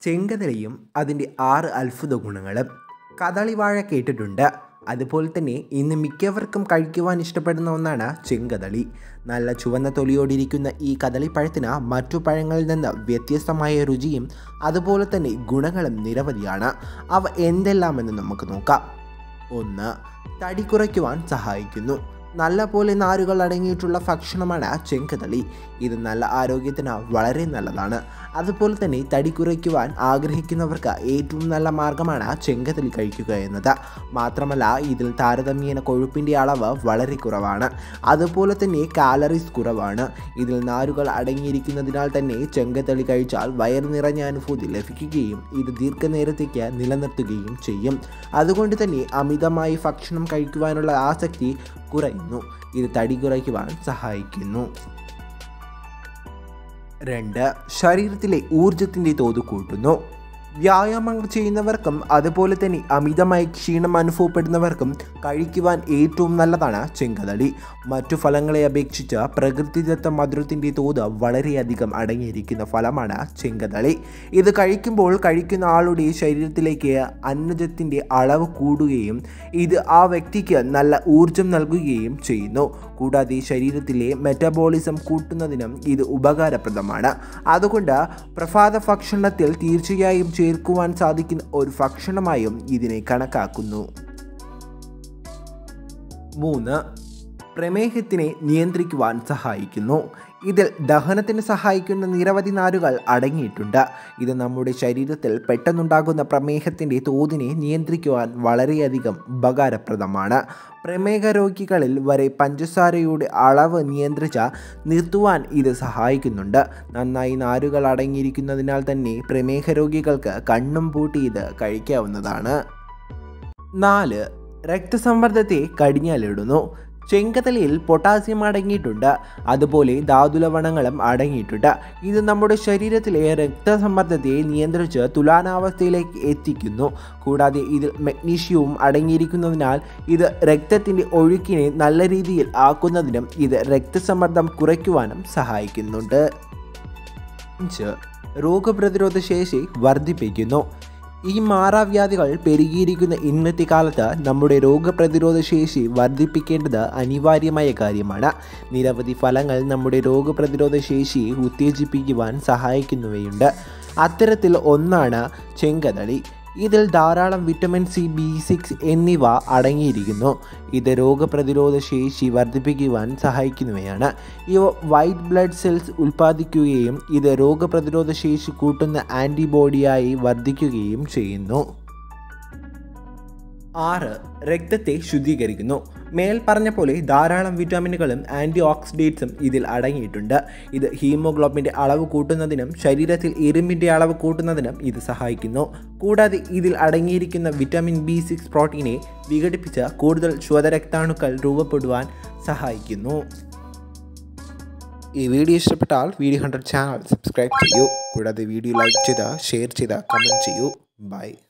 ചെങ്കതളിയും അതിൻ്റെ ആറ് അത്ഭുത ഗുണങ്ങളും കദളിവാഴ കേട്ടിട്ടുണ്ട് അതുപോലെ തന്നെ ഇന്ന് മിക്കവർക്കും കഴിക്കുവാൻ ഇഷ്ടപ്പെടുന്ന ഒന്നാണ് ചെങ്കദളി നല്ല ചുവന്ന തൊലിയോടിരിക്കുന്ന ഈ കദളിപ്പഴത്തിന് മറ്റു പഴങ്ങളിൽ നിന്ന് വ്യത്യസ്തമായ രുചിയും അതുപോലെ തന്നെ ഗുണങ്ങളും നിരവധിയാണ് അവ എന്തെല്ലാമെന്ന് നമുക്ക് നോക്കാം ഒന്ന് തടി കുറയ്ക്കുവാൻ സഹായിക്കുന്നു നല്ല പോലെ നാരുകൾ അടങ്ങിയിട്ടുള്ള ഭക്ഷണമാണ് ചെങ്കതളി ഇത് നല്ല ആരോഗ്യത്തിന് വളരെ നല്ലതാണ് അതുപോലെ തന്നെ തടി കുറയ്ക്കുവാൻ ആഗ്രഹിക്കുന്നവർക്ക് ഏറ്റവും നല്ല മാർഗമാണ് ചെങ്കതളി കഴിക്കുക എന്നത് മാത്രമല്ല ഇതിൽ താരതമ്യേന കൊഴുപ്പിൻ്റെ അളവ് വളരെ കുറവാണ് അതുപോലെ തന്നെ കാലറീസ് കുറവാണ് ഇതിൽ നാരുകൾ അടങ്ങിയിരിക്കുന്നതിനാൽ തന്നെ ചെങ്കതളി കഴിച്ചാൽ വയറ് നിറഞ്ഞ അനുഭൂതി ലഭിക്കുകയും ഇത് ദീർഘനേരത്തേക്ക് നിലനിർത്തുകയും ചെയ്യും അതുകൊണ്ട് തന്നെ അമിതമായി ഭക്ഷണം കഴിക്കുവാനുള്ള ആസക്തി കുറയുന്നു ഇത് തടി കുറയ്ക്കുവാൻ സഹായിക്കുന്നു രണ്ട് ശരീരത്തിലെ ഊർജത്തിൻ്റെ തോത് കൂട്ടുന്നു വ്യായാമങ്ങൾ ചെയ്യുന്നവർക്കും അതുപോലെ തന്നെ അമിതമായി ക്ഷീണം അനുഭവപ്പെടുന്നവർക്കും കഴിക്കുവാൻ ഏറ്റവും നല്ലതാണ് ചെങ്കതളി മറ്റു ഫലങ്ങളെ അപേക്ഷിച്ച് പ്രകൃതിദത്ത മധുരത്തിൻ്റെ തോത് വളരെയധികം അടങ്ങിയിരിക്കുന്ന ഫലമാണ് ചെങ്കതളി ഇത് കഴിക്കുമ്പോൾ കഴിക്കുന്ന ആളുടെ ശരീരത്തിലേക്ക് അന്നജത്തിൻ്റെ അളവ് കൂടുകയും ഇത് ആ വ്യക്തിക്ക് നല്ല ഊർജം നൽകുകയും ചെയ്യുന്നു കൂടാതെ ശരീരത്തിലെ മെറ്റബോളിസം കൂട്ടുന്നതിനും ഇത് ഉപകാരപ്രദമാണ് അതുകൊണ്ട് പ്രഭാത ഭക്ഷണത്തിൽ തീർച്ചയായും ചേർക്കുവാൻ സാധിക്കുന്ന ഒരു ഭക്ഷണമായും ഇതിനെ കണക്കാക്കുന്നു മൂന്ന് പ്രമേഹത്തിനെ നിയന്ത്രിക്കുവാൻ സഹായിക്കുന്നു ഇതിൽ ദഹനത്തിന് സഹായിക്കുന്ന നിരവധി നാരുകൾ അടങ്ങിയിട്ടുണ്ട് ഇത് നമ്മുടെ ശരീരത്തിൽ പെട്ടെന്നുണ്ടാകുന്ന പ്രമേഹത്തിൻ്റെ തോതിനെ നിയന്ത്രിക്കുവാൻ വളരെയധികം ഉപകാരപ്രദമാണ് പ്രമേഹ രോഗികളിൽ വരെ പഞ്ചസാരയുടെ അളവ് നിയന്ത്രിച്ച നിർത്തുവാൻ ഇത് സഹായിക്കുന്നുണ്ട് നന്നായി നാരുകൾ അടങ്ങിയിരിക്കുന്നതിനാൽ തന്നെ പ്രമേഹ രോഗികൾക്ക് കണ്ണും പൂട്ടി ഇത് കഴിക്കാവുന്നതാണ് നാല് രക്തസമ്മർദ്ദത്തെ കടിഞ്ഞാലിടുന്നു ചെങ്കതലയിൽ പൊട്ടാസ്യം അടങ്ങിയിട്ടുണ്ട് അതുപോലെ ധാതുലവണങ്ങളും അടങ്ങിയിട്ടുണ്ട് ഇത് നമ്മുടെ ശരീരത്തിലെ രക്തസമ്മർദ്ദത്തെ നിയന്ത്രിച്ച് തുലാനാവസ്ഥയിലേക്ക് എത്തിക്കുന്നു കൂടാതെ ഇതിൽ മഗ്നീഷ്യവും അടങ്ങിയിരിക്കുന്നതിനാൽ ഇത് രക്തത്തിൻ്റെ ഒഴുക്കിനെ നല്ല രീതിയിൽ ആക്കുന്നതിനും ഇത് രക്തസമ്മർദ്ദം കുറയ്ക്കുവാനും സഹായിക്കുന്നുണ്ട് അഞ്ച് രോഗപ്രതിരോധ ശേഷി വർദ്ധിപ്പിക്കുന്നു ഈ മാറാവ്യാധികൾ പെരുകിയിരിക്കുന്ന ഇന്നത്തെ കാലത്ത് നമ്മുടെ രോഗപ്രതിരോധ ശേഷി വർദ്ധിപ്പിക്കേണ്ടത് അനിവാര്യമായ കാര്യമാണ് നിരവധി ഫലങ്ങൾ നമ്മുടെ രോഗപ്രതിരോധ ശേഷി ഉത്തേജിപ്പിക്കുവാൻ സഹായിക്കുന്നവയുണ്ട് അത്തരത്തിൽ ഒന്നാണ് ചെങ്കതളി ഇതിൽ ധാരാളം വിറ്റമിൻ സി ബി സിക്സ് എന്നിവ അടങ്ങിയിരിക്കുന്നു ഇത് രോഗപ്രതിരോധ ശേഷി വർദ്ധിപ്പിക്കുവാൻ സഹായിക്കുന്നവയാണ് ഇവ വൈറ്റ് ബ്ലഡ് സെൽസ് ഉൽപ്പാദിക്കുകയും ഇത് രോഗപ്രതിരോധ ശേഷി കൂട്ടുന്ന ആൻറ്റിബോഡിയായി വർദ്ധിക്കുകയും ചെയ്യുന്നു ആറ് രക്തത്തെ ശുദ്ധീകരിക്കുന്നു മേൽ പറഞ്ഞ പോലെ ധാരാളം വിറ്റാമിനുകളും ആൻറ്റി ഓക്സിഡേറ്റ്സും ഇതിൽ അടങ്ങിയിട്ടുണ്ട് ഇത് ഹീമോഗ്ലോബിൻ്റെ അളവ് കൂട്ടുന്നതിനും ശരീരത്തിൽ ഇരുമ്പിൻ്റെ അളവ് കൂട്ടുന്നതിനും ഇത് സഹായിക്കുന്നു കൂടാതെ ഇതിൽ അടങ്ങിയിരിക്കുന്ന വിറ്റാമിൻ ബി സിക്സ് പ്രോട്ടീനെ വിഘടിപ്പിച്ച് കൂടുതൽ ശ്വതരക്താണുക്കൾ രൂപപ്പെടുവാൻ സഹായിക്കുന്നു ഈ വീഡിയോ ഇഷ്ടപ്പെട്ടാൽ വീഡിയോ ഹൺഡ്രഡ് ചാനൽ സബ്സ്ക്രൈബ് ചെയ്യൂ കൂടാതെ വീഡിയോ ലൈക്ക് ചെയ്ത് ഷെയർ ചെയ്ത് കമൻറ്റ് ചെയ്യൂ ബൈ